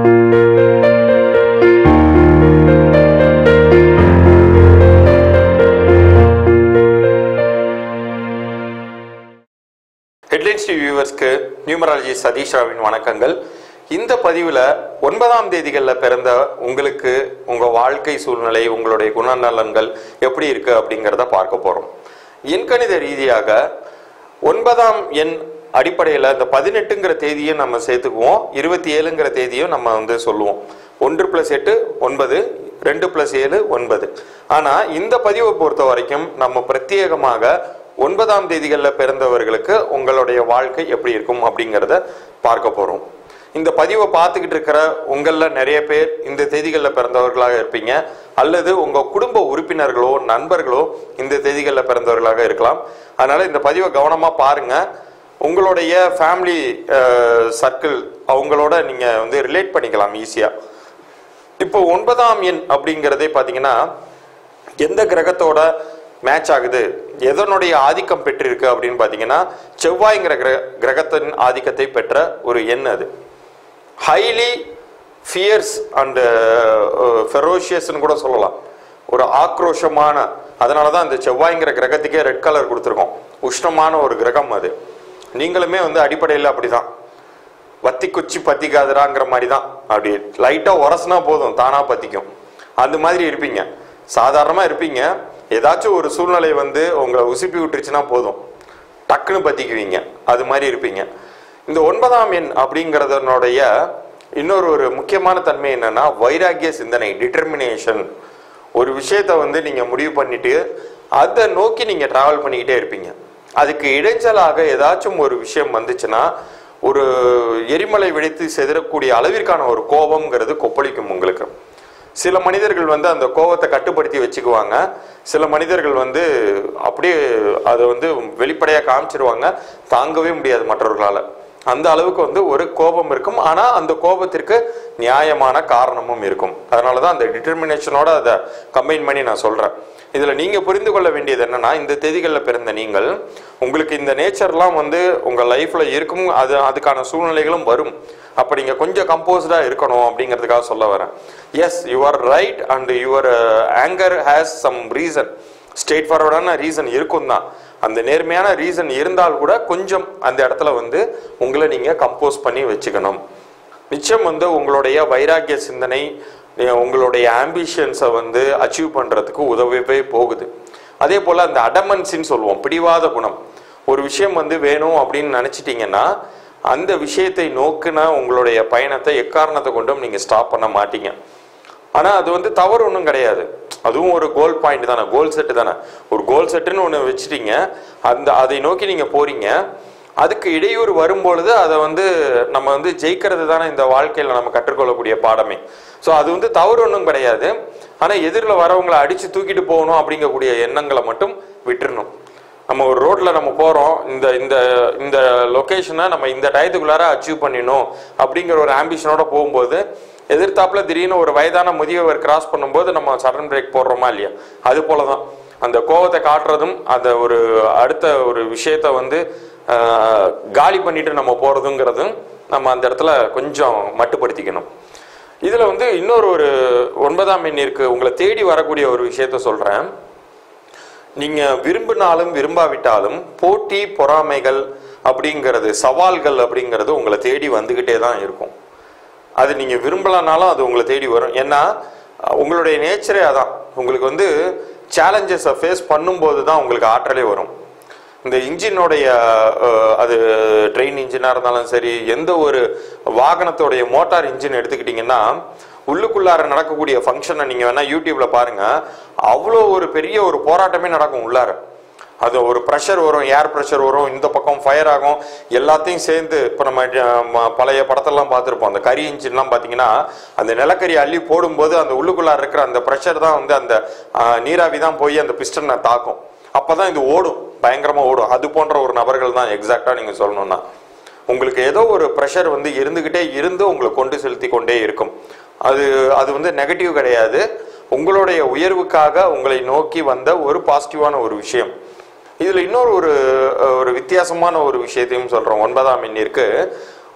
headlines TV வியூவர்ஸ்க்கு numerology Satish ராவின் வணக்கங்கள் இந்த பதிவில் ஒன்பதாம் தேதிகளில் பிறந்த உங்களுக்கு உங்கள் வாழ்க்கை சூழ்நிலை உங்களுடைய குணநலன்கள் எப்படி இருக்கு அப்படிங்கிறத பார்க்க போகிறோம் எண்கணித ரீதியாக ஒன்பதாம் எண் அடிப்படையில் இந்த பதினெட்டுங்கிற தேதியை நம்ம சேர்த்துக்குவோம் இருபத்தி ஏழுங்கிற தேதியும் நம்ம வந்து சொல்லுவோம் ஒன்று ப்ளஸ் எட்டு ஒன்பது ரெண்டு ப்ளஸ் ஏழு ஒன்பது ஆனால் இந்த பதிவை பொறுத்த வரைக்கும் நம்ம பிரத்யேகமாக ஒன்பதாம் தேதிகளில் பிறந்தவர்களுக்கு உங்களுடைய வாழ்க்கை எப்படி இருக்கும் அப்படிங்கிறத பார்க்க போகிறோம் இந்த பதிவை பார்த்துக்கிட்டு இருக்கிற உங்களில் நிறைய பேர் இந்த தேதிகளில் பிறந்தவர்களாக இருப்பீங்க அல்லது உங்கள் குடும்ப உறுப்பினர்களோ நண்பர்களோ இந்த தேதிகளில் பிறந்தவர்களாக இருக்கலாம் அதனால் இந்த பதிவை கவனமாக பாருங்கள் உங்களுடைய ஃபேமிலி சர்க்கிள் அவங்களோட நீங்கள் வந்து ரிலேட் பண்ணிக்கலாம் ஈஸியாக இப்போ ஒன்பதாம் எண் அப்படிங்கிறதே பார்த்தீங்கன்னா எந்த கிரகத்தோட மேட்ச் ஆகுது எதனுடைய ஆதிக்கம் பெற்றிருக்கு அப்படின்னு பார்த்தீங்கன்னா செவ்வாய்ங்கிற கிர கிரகத்தின் ஆதிக்கத்தை பெற்ற ஒரு எண் அது ஹைலி ஃபியர்ஸ் அண்ட் ஃபெரோஷியஸ்னு கூட சொல்லலாம் ஒரு ஆக்ரோஷமான அதனால தான் இந்த செவ்வாய்ங்கிற கிரகத்துக்கே ரெட் கலர் கொடுத்துருக்கோம் உஷ்ணமான ஒரு கிரகம் அது நீங்களுமே வந்து அடிப்படையில் அப்படிதான் வத்தி குச்சி பத்திக்காதராங்கிற மாதிரி தான் அப்படி லைட்டாக உரசுனா போதும் தானாக பற்றிக்கும் அந்த மாதிரி இருப்பீங்க சாதாரணமாக இருப்பீங்க ஏதாச்சும் ஒரு சூழ்நிலை வந்து உங்களை உசுப்பி விட்டுருச்சுன்னா போதும் டக்குன்னு பற்றிக்குவீங்க அது மாதிரி இருப்பீங்க இந்த ஒன்பதாம் எண் அப்படிங்கிறதனுடைய இன்னொரு ஒரு முக்கியமான தன்மை என்னன்னா வைராகிய சிந்தனை டிட்டர்மினேஷன் ஒரு விஷயத்த வந்து நீங்கள் முடிவு பண்ணிட்டு அதை நோக்கி நீங்கள் ட்ராவல் பண்ணிக்கிட்டே இருப்பீங்க அதுக்கு இடைஞ்சலாக ஏதாச்சும் ஒரு விஷயம் வந்துச்சுன்னா ஒரு எரிமலை வெடித்து செதறக்கூடிய அளவிற்கான ஒரு கோபம்ங்கிறது கொப்பளிக்கும் உங்களுக்கு சில மனிதர்கள் வந்து அந்த கோபத்தை கட்டுப்படுத்தி வச்சுக்குவாங்க சில மனிதர்கள் வந்து அப்படியே அதை வந்து வெளிப்படையாக காமிச்சிருவாங்க தாங்கவே முடியாது மற்றவர்களால் அந்த அளவுக்கு வந்து ஒரு கோபம் இருக்கும் ஆனால் அந்த கோபத்திற்கு நியாயமான காரணமும் இருக்கும் அதனால தான் அந்த டிட்டர்மினேஷனோட அதை கம்பைன் பண்ணி நான் சொல்கிறேன் இதில் நீங்கள் புரிந்து கொள்ள வேண்டியது என்னன்னா இந்த தேதிகளில் பிறந்த நீங்கள் உங்களுக்கு இந்த நேச்சர்லாம் வந்து உங்கள் லைஃப்பில் இருக்கும் அது அதுக்கான சூழ்நிலைகளும் வரும் அப்போ நீங்கள் கொஞ்சம் கம்போஸ்டாக இருக்கணும் அப்படிங்கிறதுக்காக சொல்ல வரேன் yes your right and your anger has some reason straight ஃபார்வர்டான ரீசன் இருக்கும் தான் அந்த நேர்மையான ரீசன் இருந்தால் கூட கொஞ்சம் அந்த இடத்துல வந்து உங்களை நீங்கள் கம்போஸ் பண்ணி வச்சுக்கணும் நிச்சயம் வந்து உங்களுடைய வைராக்கிய சிந்தனை நீங்க உங்களுடைய ஆம்பிஷன்ஸை வந்து அச்சீவ் பண்ணுறதுக்கு உதவவே போகுது அதே போல் அந்த அடமன்ஸின்னு சொல்லுவோம் பிடிவாத குணம் ஒரு விஷயம் வந்து வேணும் அப்படின்னு நினச்சிட்டிங்கன்னா அந்த விஷயத்தை நோக்குன உங்களுடைய பயணத்தை எக்காரணத்தை கொண்டும் நீங்கள் ஸ்டாப் பண்ண மாட்டீங்க ஆனால் அது வந்து தவறு ஒன்றும் கிடையாது அதுவும் ஒரு கோல் பாயிண்ட் தானே கோல் செட்டு தானே ஒரு கோல் செட்டுன்னு ஒன்று வச்சுட்டீங்க அந்த அதை நோக்கி நீங்கள் போறீங்க அதுக்கு இடையூறு வரும்பொழுது அதை வந்து நம்ம வந்து ஜெயிக்கிறது தானே இந்த வாழ்க்கையில் நம்ம கற்றுக்கொள்ளக்கூடிய பாடமே ஸோ அது வந்து தவறு ஒன்றும் கிடையாது ஆனால் எதிரில் வரவங்களை அடித்து தூக்கிட்டு போகணும் அப்படிங்கக்கூடிய எண்ணங்களை மட்டும் விட்டுறணும் நம்ம ஒரு ரோட்டில் நம்ம போகிறோம் இந்த இந்த இந்த லொக்கேஷனை நம்ம இந்த டயத்துக்குள்ளார அச்சீவ் பண்ணிடணும் அப்படிங்கிற ஒரு ஆம்பிஷனோட போகும்போது எதிர்த்தாப்புல திடீர்னு ஒரு வயதான முதியவர் கிராஸ் பண்ணும்போது நம்ம சடன் பிரேக் போடுறோமா இல்லையா அது போல தான் அந்த கோவத்தை காட்டுறதும் அந்த ஒரு அடுத்த ஒரு விஷயத்த வந்து ஆஹ், காலி பண்ணிட்டு நம்ம போகிறதுங்கிறதும் நம்ம அந்த இடத்துல கொஞ்சம் மட்டுப்படுத்திக்கணும் இதில் வந்து இன்னொரு ஒரு ஒன்பதாம் எண்ணிற்கு உங்களை தேடி வரக்கூடிய ஒரு விஷயத்த சொல்கிறேன் நீங்கள் விரும்பினாலும் விரும்பாவிட்டாலும் போட்டி பொறாமைகள் அப்படிங்கிறது சவால்கள் அப்படிங்கிறது உங்களை தேடி வந்துக்கிட்டே தான் இருக்கும் அது நீங்கள் விரும்பலனாலும் அது உங்களை தேடி வரும் ஏன்னா அஹ், உங்களுடைய நேச்சரே அதான் உங்களுக்கு வந்து சேலஞ்சஸை ஃபேஸ் பண்ணும்போது தான் உங்களுக்கு ஆற்றலே வரும் இந்த இன்ஜினுடைய அஹ், அது ட்ரெயின் இன்ஜினாக இருந்தாலும் சரி எந்த ஒரு வாகனத்தோடைய மோட்டார் இன்ஜின் எடுத்துக்கிட்டிங்கன்னா உள்ளுக்குள்ளார நடக்கக்கூடிய ஃபங்க்ஷனை நீங்கள் வேணால் யூடியூப்பில் பாருங்கள் அவ்வளோ ஒரு பெரிய ஒரு போராட்டமே நடக்கும் உள்ளார அது ஒரு ப்ரெஷர் வரும் ஏர் ப்ரெஷர் வரும் இந்த பக்கம் ஃபயர் ஆகும் எல்லாத்தையும் சேர்ந்து இப்போ நம்ம அஹ், ம- பழைய படத்தெல்லாம் பார்த்துருப்போம் அந்த கரி இன்ஜின்லாம் பார்த்தீங்கன்னா அந்த நிலக்கரி அள்ளி போடும்போது அந்த உள்ளுக்குள்ளார இருக்கிற அந்த ப்ரெஷர் தான் வந்து அந்த அஹ், நீராவி தான் போய் அந்த பிஸ்டனை தாக்கும் அப்போ தான் இது ஓடும் பயங்கரமாக ஓடும் அது போன்ற ஒரு நபர்கள் தான் எக்ஸாக்டாக நீங்கள் சொல்லணும்னா உங்களுக்கு ஏதோ ஒரு ப்ரெஷர் வந்து இருந்துக்கிட்டே இருந்து உங்களை கொண்டு செலுத்தி கொண்டே இருக்கும் அது அது வந்து நெகட்டிவ் கிடையாது உங்களுடைய உயர்வுக்காக உங்களை நோக்கி வந்த ஒரு பாசிட்டிவான ஒரு விஷயம் இதில் இன்னொரு ஒரு அஹ், ஒரு வித்தியாசமான ஒரு விஷயத்தையும் சொல்கிறோம் ஒன்பதாம் எண்ணிற்கு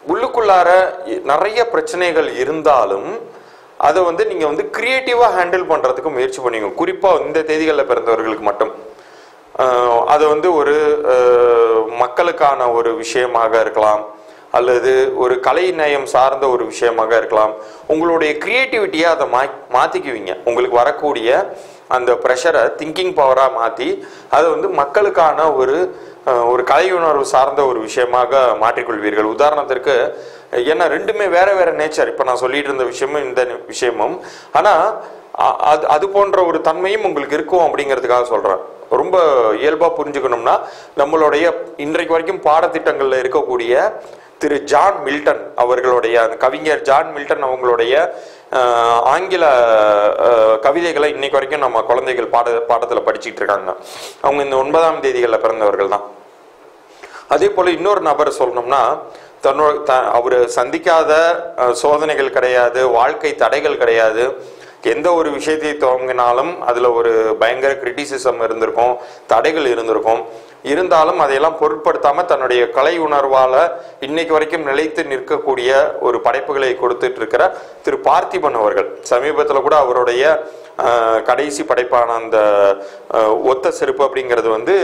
உள்ளுக்குள்ளார நிறைய பிரச்சனைகள் இருந்தாலும் அதை வந்து நீங்க வந்து கிரியேட்டிவா ஹேண்டில் பண்றதுக்கு முயற்சி பண்ணுவீங்க குறிப்பா இந்த தேதிகளில் பிறந்தவர்களுக்கு மட்டும் ஆஹ் அது வந்து ஒரு ஆஹ் மக்களுக்கான ஒரு விஷயமாக இருக்கலாம் அல்லது ஒரு கலை நயம் சார்ந்த ஒரு விஷயமாக இருக்கலாம் உங்களுடைய கிரியேட்டிவிட்டியை அதை மா மாற்றிக்குவீங்க உங்களுக்கு வரக்கூடிய அந்த ப்ரெஷரை திங்கிங் பவராக மாற்றி அதை வந்து மக்களுக்கான ஒரு ஆஹ் ஒரு கலை உணர்வு சார்ந்த ஒரு விஷயமாக மாற்றிக்கொள்வீர்கள் உதாரணத்திற்கு ஏன்னா ரெண்டுமே வேற வேற நேச்சர் இப்போ நான் சொல்லிட்டு இருந்த விஷயமும் இந்த விஷயமும் ஆனால் அ- அது அது போன்ற ஒரு தன்மையும் உங்களுக்கு இருக்கும் அப்படிங்கிறதுக்காக சொல்றேன் ரொம்ப இயல்பா புரிஞ்சுக்கணும்னா நம்மளுடைய இன்றைக்கு வரைக்கும் பாடத்திட்டங்கள்ல இருக்கக்கூடிய திரு ஜான் மில்டன் அவர்களுடைய அந்த கவிஞர் ஜான் மில்டன் அவங்களுடைய அஹ், ஆங்கில அஹ், கவிதைகளை இன்னைக்கு வரைக்கும் நம்ம குழந்தைகள் பாட பாடத்துல படிச்சுட்டு இருக்காங்க அவங்க இந்த ஒன்பதாம் தேதிகளில் பிறந்தவர்கள் தான் அதே போல இன்னொரு நபர் சொல்லணும்னா தன்னோட த அவர் சந்திக்காத அஹ், சோதனைகள் கிடையாது வாழ்க்கை தடைகள் கிடையாது எந்த ஒரு விஷயத்தை துவங்கினாலும் அதுல ஒரு பயங்கர கிரிட்டிசிசம் இருந்திருக்கும் தடைகள் இருந்திருக்கும் இருந்தாலும் அதையெல்லாம் பொருட்படுத்தாம தன்னுடைய கலை உணர்வால இன்னைக்கு வரைக்கும் நிலைத்து நிற்கக்கூடிய ஒரு படைப்புகளை கொடுத்துட்டு இருக்கிற திரு பார்த்திபன் அவர்கள் சமீபத்துல கூட அவருடைய அஹ், கடைசி படைப்பான அந்த அஹ், ஒத்த செருப்பு அப்படிங்கிறது வந்து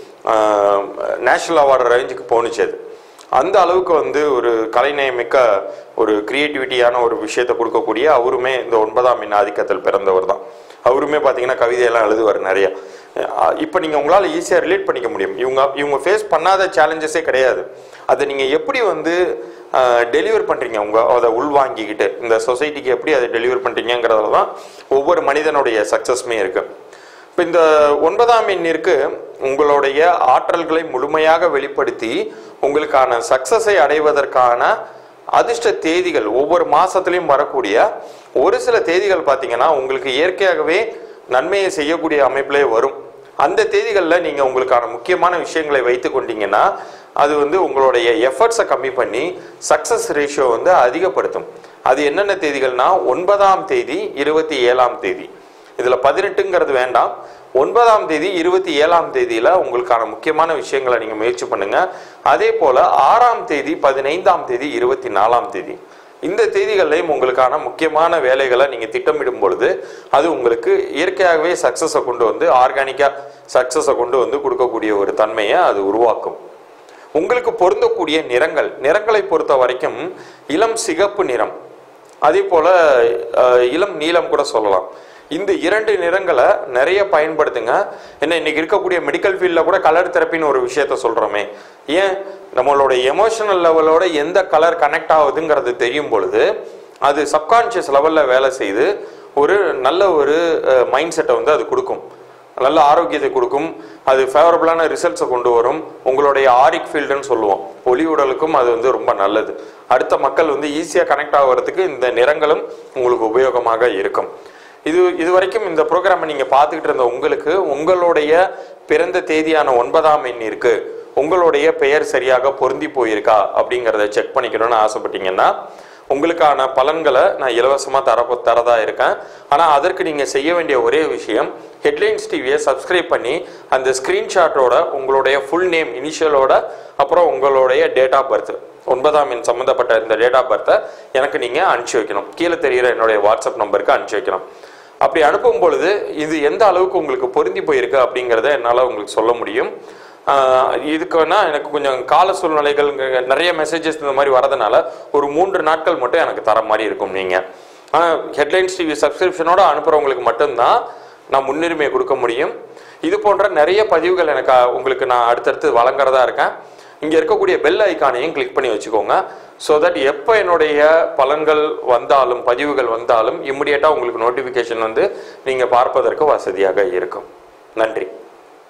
நேஷனல் அவார்டு ரேஞ்சுக்கு போணுச்சு அது அந்த அளவுக்கு வந்து ஒரு கலைநயமிக்க ஒரு கிரியேட்டிவிட்டியான ஒரு விஷயத்தை கொடுக்கக்கூடிய அவருமே இந்த ஒன்பதாம் எண் ஆதிக்கத்தில் பிறந்தவர் தான் அவருமே பார்த்தீங்கன்னா கவிதையெல்லாம் எழுதுவார் நிறைய அஹ் இப்போ நீங்கள் உங்களால் ஈஸியாக ரிலேட் பண்ணிக்க முடியும் இவங்க இவங்க ஃபேஸ் பண்ணாத சேலஞ்சஸே கிடையாது அதை நீங்கள் எப்படி வந்து டெலிவர் பண்ணுறீங்க உங்க அதை உள்வாங்கிக்கிட்டு இந்த சொசைட்டிக்கு எப்படி அதை டெலிவர் பண்ணுறீங்கிறதுல தான் ஒவ்வொரு மனிதனுடைய சக்ஸஸ்மே இருக்குது இப்போ இந்த ஒன்பதாம் எண்ணிற்கு உங்களுடைய ஆற்றல்களை முழுமையாக வெளிப்படுத்தி உங்களுக்கான சக்சஸை அடைவதற்கான அதிர்ஷ்ட தேதிகள் ஒவ்வொரு மாசத்துலயும் வரக்கூடிய ஒரு சில தேதிகள் பார்த்தீங்கன்னா உங்களுக்கு இயற்கையாகவே நன்மையை செய்யக்கூடிய அமைப்பிலே வரும் அந்த தேதிகளில் நீங்க உங்களுக்கான முக்கியமான விஷயங்களை வைத்து கொண்டீங்கன்னா அது வந்து உங்களுடைய எஃபர்ட்ஸை கம்மி பண்ணி சக்சஸ் ரேஷியோ வந்து அதிகப்படுத்தும் அது என்னென்ன தேதிகள்னா ஒன்பதாம் தேதி இருபத்தி ஏழாம் தேதி இதுல பதினெட்டுங்கிறது வேண்டாம் ஒன்பதாம் தேதி இருபத்தி ஏழாம் தேதியில உங்களுக்கான முக்கியமான விஷயங்களை நீங்க முயற்சி பண்ணுங்க அதே போல ஆறாம் தேதி பதினைந்தாம் தேதி இருபத்தி நாலாம் தேதி இந்த தேதிகள்லையும் உங்களுக்கான முக்கியமான வேலைகளை நீங்க திட்டமிடும் பொழுது அது உங்களுக்கு இயற்கையாகவே சக்சஸை கொண்டு வந்து ஆர்கானிக்கா சக்சஸை கொண்டு வந்து கொடுக்கக்கூடிய ஒரு தன்மையை அது உருவாக்கும் உங்களுக்கு பொருந்தக்கூடிய நிறங்கள் நிறங்களை பொறுத்த வரைக்கும் இளம் சிகப்பு நிறம் அதே போல அஹ், இளம் நீலம் கூட சொல்லலாம் இந்த இரண்டு நிறங்களை நிறைய பயன்படுத்துங்க என்ன இன்னைக்கு இருக்கக்கூடிய மெடிக்கல் ஃபீல்டில் கூட கலர் தெரப்பின்னு ஒரு விஷயத்த சொல்றோமே ஏன் நம்மளோட எமோஷனல் லெவலோட எந்த கலர் கனெக்ட் ஆகுதுங்கிறது தெரியும் பொழுது அது சப்கான்ஷியஸ் லெவலில் வேலை செய்து ஒரு நல்ல ஒரு மைண்ட் செட்டை வந்து அது கொடுக்கும் நல்ல ஆரோக்கியத்தை கொடுக்கும் அது ஃபேவரபிளான ரிசல்ட்ஸை கொண்டு வரும் உங்களுடைய ஆரிக் ஃபீல்டுன்னு சொல்லுவோம் ஒளி உடலுக்கும் அது வந்து ரொம்ப நல்லது அடுத்த மக்கள் வந்து ஈஸியாக கனெக்ட் ஆகிறதுக்கு இந்த நிறங்களும் உங்களுக்கு உபயோகமாக இருக்கும் இது இது வரைக்கும் இந்த ப்ரோக்ராமை நீங்கள் பார்த்துக்கிட்டு இருந்த உங்களுக்கு உங்களுடைய பிறந்த தேதியான ஒன்பதாம் எண் இருக்கு உங்களுடைய பெயர் சரியாக பொருந்தி போயிருக்கா அப்படிங்கிறத செக் பண்ணிக்கணும்னு ஆசைப்பட்டீங்கன்னா உங்களுக்கான பலன்களை நான் இலவசமாக தர தரதா இருக்கேன் ஆனால் அதற்கு நீங்கள் செய்ய வேண்டிய ஒரே விஷயம் ஹெட்லைன்ஸ் டிவியை சப்ஸ்கிரைப் பண்ணி அந்த ஸ்க்ரீன்ஷாட்டோட உங்களுடைய ஃபுல் நேம் இனிஷியலோட அப்புறம் உங்களுடைய டேட் ஆஃப் பர்த் ஒன்பதாம் எண் சம்மந்தப்பட்ட இந்த டேட் ஆஃப் பர்த்தை எனக்கு நீங்கள் அனுப்பிச்சி வைக்கணும் கீழே தெரிகிற என்னுடைய வாட்ஸ்அப் நம்பருக்கு அனுப்பிச்சி வைக்கணும் அப்படி அனுப்பும் பொழுது இது எந்த அளவுக்கு உங்களுக்கு பொருந்தி போயிருக்கு அப்படிங்கிறத என்னால் உங்களுக்கு சொல்ல முடியும் ஆஹ் இதுக்கு வேணா எனக்கு கொஞ்சம் கால சூழ்நிலைகள் இங்க நிறைய மெசேஜஸ் இந்த மாதிரி வரதுனால ஒரு மூன்று நாட்கள் மட்டும் எனக்கு தர மாதிரி இருக்கும் நீங்கள் ஆனால் ஹெட்லைன்ஸ் டிவி சப்ஸ்கிரிப்ஷனோட அனுப்புகிறவங்களுக்கு மட்டும்தான் நான் முன்னுரிமை கொடுக்க முடியும் இது போன்ற நிறைய பதிவுகள் எனக்கு அஹ், உங்களுக்கு நான் அடுத்தடுத்து வழங்குறதா இருக்கேன் இங்கே இருக்கக்கூடிய பெல் ஐக்கானையும் கிளிக் பண்ணி வச்சுக்கோங்க ஸோ தட் எப்போ என்னுடைய பலன்கள் வந்தாலும் பதிவுகள் வந்தாலும் இம்மிடியேட்டாக உங்களுக்கு நோட்டிஃபிகேஷன் வந்து நீங்கள் பார்ப்பதற்கு வசதியாக இருக்கும் நன்றி